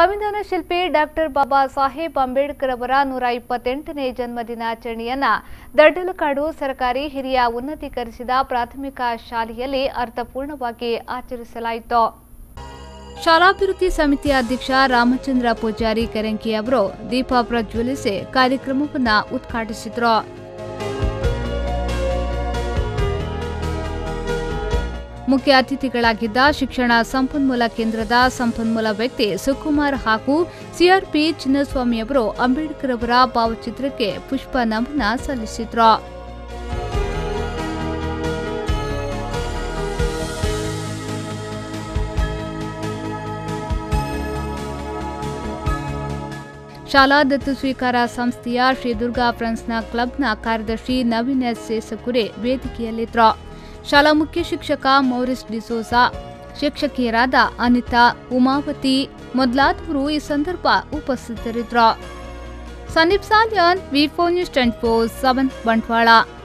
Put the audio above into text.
ಸಂವಿಧಾನ ಶಿಲ್ಪಿ ಡಾಕ್ಟರ್ ಬಾಬಾ ಸಾಹೇಬ್ ಅಂಬೇಡ್ಕರ್ ಅವರ ನೂರ ಇಪ್ಪತ್ತೆಂಟನೇ ಜನ್ಮದಿನಾಚರಣೆಯನ್ನ ದಡ್ಡಲಕಾಡು ಸರ್ಕಾರಿ ಹಿರಿಯ ಉನ್ನತೀಕರಿಸಿದ ಪ್ರಾಥಮಿಕ ಶಾಲೆಯಲ್ಲಿ ಅರ್ಥಪೂರ್ಣವಾಗಿ ಆಚರಿಸಲಾಯಿತು ಶಾಲಾಭಿವೃದ್ಧಿ ಸಮಿತಿಯ ಅಧ್ಯಕ್ಷ ರಾಮಚಂದ್ರ ಪೂಜಾರಿ ಕರಂಕಿ ಅವರು ದೀಪ ಪ್ರಜ್ವಲಿಸಿ ಕಾರ್ಯಕ್ರಮವನ್ನು ಉದ್ಘಾಟಿಸಿದರು ಮುಖ್ಯ ಅತಿಥಿಗಳಾಗಿದ್ದ ಶಿಕ್ಷಣ ಸಂಪನ್ಮೂಲ ಕೇಂದ್ರದ ಸಂಪನ್ಮೂಲ ವ್ಯಕ್ತಿ ಸುಕುಮಾರ್ ಹಾಗೂ ಸಿಆರ್ಪಿ ಚಿನ್ನಸ್ವಾಮಿ ಅವರು ಅಂಬೇಡ್ಕರ್ ಅವರ ಭಾವಚಿತ್ರಕ್ಕೆ ಪುಷ್ಪ ನಮನ ಸಲ್ಲಿಸಿದ್ರು ಶಾಲಾ ದತ್ತು ಸ್ವೀಕಾರ ಸಂಸ್ಥೆಯ ಶ್ರೀ ದುರ್ಗಾ ಫ್ರೆಂಡ್ಸ್ನ ಕ್ಲಬ್ನ ಕಾರ್ಯದರ್ಶಿ ನವೀನ್ ಎಸ್ ಸೇಸಕುರೆ ವೇದಿಕೆಯಲ್ಲಿದ್ದರು ಶಾಲಾ ಮುಖ್ಯ ಶಿಕ್ಷಕ ಮೌರಿಸ್ ಡಿಸೋಸಾ ಶಿಕ್ಷಕಿಯರಾದ ಅನಿತಾ ಉಮಾವತಿ ಮೊದಲಾದವರು ಈ ಸಂದರ್ಭ ಉಪಸ್ಥಿತರಿದ್ದರು Sandeep Salian V four news twenty four seven Bantwal